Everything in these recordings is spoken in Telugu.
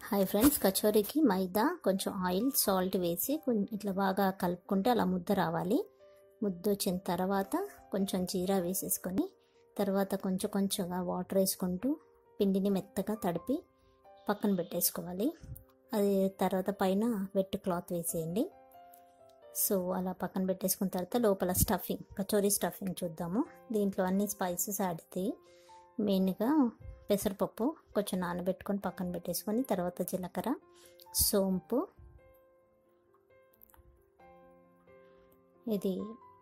హాయ్ ఫ్రెండ్స్ కచోరీకి మైదా కొంచెం ఆయిల్ సాల్ట్ వేసి కొం- ఇట్లా బాగా కలుపుకుంటే అలా ముద్ద రావాలి ముద్ద వచ్చిన తర్వాత కొంచెం జీరా వేసేసుకొని తర్వాత కొంచెం కొంచెంగా వాటర్ వేసుకుంటూ పిండిని మెత్తగా తడిపి పక్కన పెట్టేసుకోవాలి అది తర్వాత పైన వెట్ క్లాత్ వేసేయండి సో అలా పక్కన పెట్టేసుకున్న తర్వాత లోపల స్టఫింగ్ కచోరీ స్టఫింగ్ చూద్దాము దీంట్లో అన్ని స్పైసెస్ యాడ్ అవుతాయి మెయిన్గా పెసరపప్పు కొంచెం నానబెట్టుకొని పక్కన పెట్టేసుకొని తర్వాత జీలకర్ర సోంపు ఇది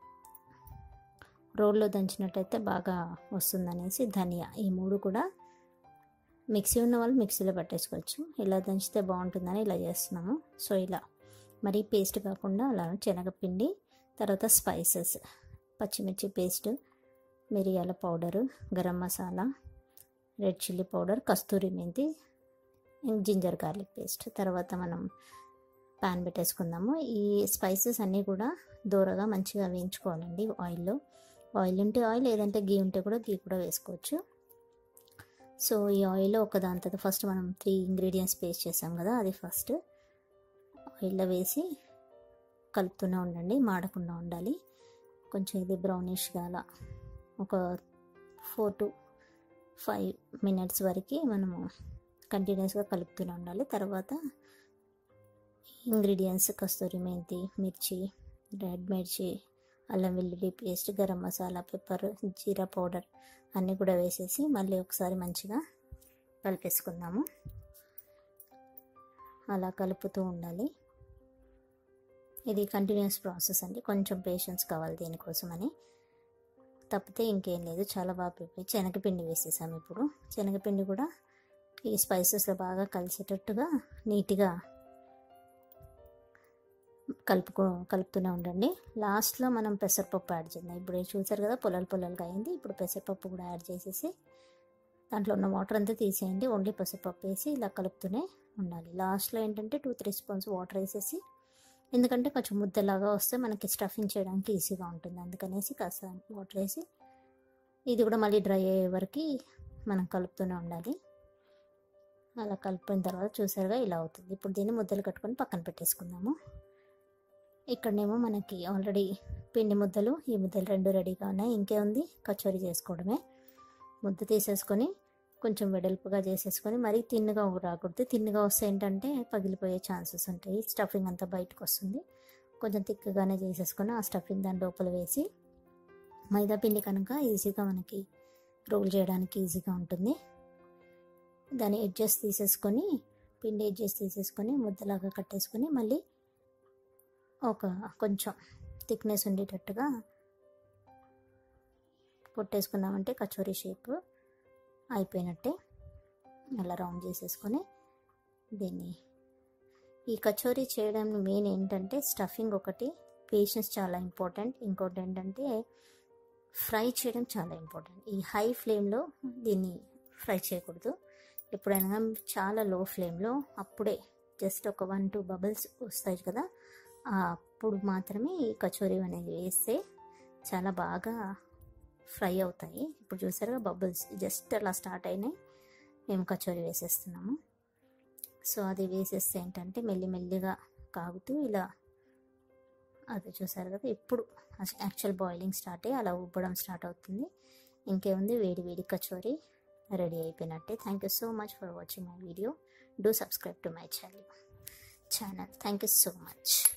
రోల్లో దంచినట్టయితే బాగా వస్తుందనేసి ధనియా ఈ మూడు కూడా మిక్సీ ఉన్న వాళ్ళు మిక్సీలో పెట్టేసుకోవచ్చు ఇలా దంచితే బాగుంటుందని ఇలా చేస్తున్నాము సో ఇలా మరీ పేస్ట్ కాకుండా అలా శనగపిండి తర్వాత స్పైసెస్ పచ్చిమిర్చి పేస్ట్ మిరియాల powder garam masala red chilli powder kasuri methi ginger garlic paste తర్వాత మనం ప్యాన్ పెట్టేసుకుందాము ఈ స్పైసెస్ అన్నీ కూడా దూరగా మంచిగా వేయించుకోవాలండి ఆయిల్లో ఆయిల్ ఉంటే ఆయిల్ లేదంటే గీ ఉంటే కూడా గీ కూడా వేసుకోవచ్చు సో ఈ ఆయిల్లో ఒక దాని తర్వాత ఫస్ట్ మనం త్రీ ఇంగ్రీడియంట్స్ పేస్ట్ చేసాం కదా అది ఫస్ట్ ఆయిల్లో వేసి కలుపుతూనే ఉండండి మాడకుండా ఉండాలి కొంచెం ఇది బ్రౌనిష్గా అలా ఒక ఫోర్ టు ఫైవ్ మినిట్స్ వరకు మనము కంటిన్యూస్గా కలుపుతూనే ఉండాలి తర్వాత ఇంగ్రీడియంట్స్ కస్తూరి మెంతి మిర్చి రెడ్ మిర్చి అల్లం వెల్లుల్లి పేస్ట్ గరం మసాలా పెప్పర్ జీరా పౌడర్ అన్నీ కూడా వేసేసి మళ్ళీ ఒకసారి మంచిగా కలిపేసుకుందాము అలా కలుపుతూ ఉండాలి ఇది కంటిన్యూస్ ప్రాసెస్ అండి కొంచెం పేషెన్స్ కావాలి దీనికోసమని తప్పితే ఇంకేం లేదు చాలా బాగా ప్రిపేర్ శనగపిండి వేసేసాము ఇప్పుడు శనగపిండి కూడా ఈ స్పైసెస్లో బాగా కలిసేటట్టుగా నీట్గా కలుపుకో కలుపుతూనే ఉండండి లాస్ట్లో మనం పెసరపప్పు యాడ్ చేద్దాం ఇప్పుడు చూసారు కదా పొలాలు పొలాలుగా అయింది ఇప్పుడు పెసరపప్పు కూడా యాడ్ చేసేసి దాంట్లో ఉన్న వాటర్ అంతా తీసేయండి ఓన్లీ పెసరపప్పు వేసి ఇలా కలుపుతూనే ఉండాలి లాస్ట్లో ఏంటంటే టూ త్రీ స్పూన్స్ వాటర్ వేసేసి ఎందుకంటే కొంచెం ముద్దలాగా వస్తే మనకి స్టఫింగ్ చేయడానికి ఈజీగా ఉంటుంది అందుకనేసి కాస్త వాటర్ వేసి ఇది కూడా మళ్ళీ డ్రై అయ్యే వరకు మనం కలుపుతూనే ఉండాలి అలా కలిపిన తర్వాత చూసారుగా ఇలా అవుతుంది ఇప్పుడు దీన్ని ముద్దలు కట్టుకొని పక్కన పెట్టేసుకుందాము ఇక్కడనేమో మనకి ఆల్రెడీ పిండి ముద్దలు ఈ ముద్దలు రెండు రెడీగా ఉన్నాయి ఇంకే ఉంది కచోరీ చేసుకోవడమే ముద్ద తీసేసుకొని కొంచెం వెడల్పుగా చేసేసుకొని మరీ తిన్నగా రాకూడదు తిన్నగా వస్తే ఏంటంటే పగిలిపోయే ఛాన్సెస్ ఉంటాయి స్టఫింగ్ అంతా బయటకు వస్తుంది కొంచెం తిక్కగానే చేసేసుకొని ఆ స్టఫింగ్ దాని లోపల వేసి మైదా పిండి కనుక ఈజీగా మనకి రోల్ చేయడానికి ఈజీగా ఉంటుంది దాని ఎడ్జెస్ తీసేసుకొని పిండి ఎడ్జెస్ తీసేసుకొని ముద్దలాగా కట్టేసుకొని మళ్ళీ ఒక కొంచెం థిక్నెస్ ఉండేటట్టుగా కొట్టేసుకున్నామంటే కచోరీ షేప్ అయిపోయినట్టే అలా రౌండ్ చేసేసుకొని దీన్ని ఈ కచోరీ చేయడం మెయిన్ ఏంటంటే స్టఫింగ్ ఒకటి పేషెన్స్ చాలా ఇంపార్టెంట్ ఇంకోటి ఏంటంటే ఫ్రై చేయడం చాలా ఇంపార్టెంట్ ఈ హై ఫ్లేమ్లో దీన్ని ఫ్రై చేయకూడదు ఎప్పుడైనా చాలా లో ఫ్లేమ్లో అప్పుడే జస్ట్ ఒక వన్ టూ బబుల్స్ వస్తాయి కదా అప్పుడు మాత్రమే ఈ కచోరీ అనేది వేస్తే చాలా బాగా ఫ్రై అవుతాయి ఇప్పుడు చూసారుగా బబుల్స్ జస్ట్ అలా స్టార్ట్ అయినాయి మేము కచోరీ వేసేస్తున్నాము సో అది వేసేస్తే ఏంటంటే మెల్లిమెల్లిగా కాగుతూ ఇలా అది చూసారు కదా ఇప్పుడు యాక్చువల్ బాయిలింగ్ స్టార్ట్ అయ్యి అలా ఉబ్బడం స్టార్ట్ అవుతుంది ఇంకేముంది వేడి వేడి కచోరీ రెడీ అయిపోయినట్టే thank you so much for watching my video do subscribe to my channel channel thank you so much